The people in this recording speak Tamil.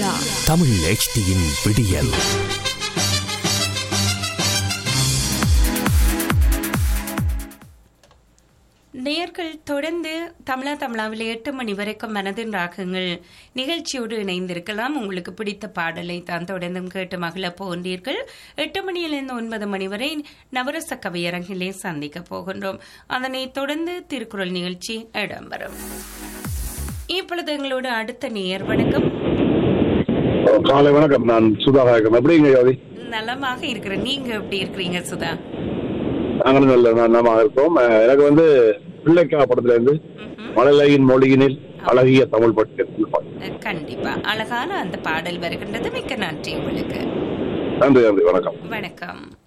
சுதா தமிழ் HDயின் விடியல் நேர்கள் தொடர்ந்து தமிழா தமிழாவில் எட்டு மணி வரைக்கும் மனதின் ராகங்கள் நிகழ்ச்சியோடு இணைந்திருக்கலாம் உங்களுக்கு பிடித்த பாடலை தான் தொடர்ந்தும் கேட்டு மகிழ போகின்றீர்கள் எட்டு மணியிலிருந்து ஒன்பது மணி வரை நவரச கவியரங்கிலே சந்திக்க போகின்றோம் அதனைத் தொடர்ந்து திருக்குறள் நிகழ்ச்சி இடம்பெறும் இப்பொழுது எங்களோட அடுத்த நேயர் வணக்கம் காலை வணக்கம் நான் சுதாகர் எப்படிங்க ஜோதி நலமாக இருக்கிறேன் நீங்க எப்படி இருக்கிறீங்க சுதா நாங்களும் நல்ல நலமாக இருக்கோம் அஹ் எனக்கு வந்து பிள்ளைக்கா படத்துல இருந்து ம்ஹும். மழலையின் மொழியினில் அழகிய தமிழ் பட்டு கண்டிப்பா அழகான அந்த பாடல் வருகின்றது மிக்க நன்றி உங்களுக்கு நன்றி நன்றி வணக்கம் வணக்கம்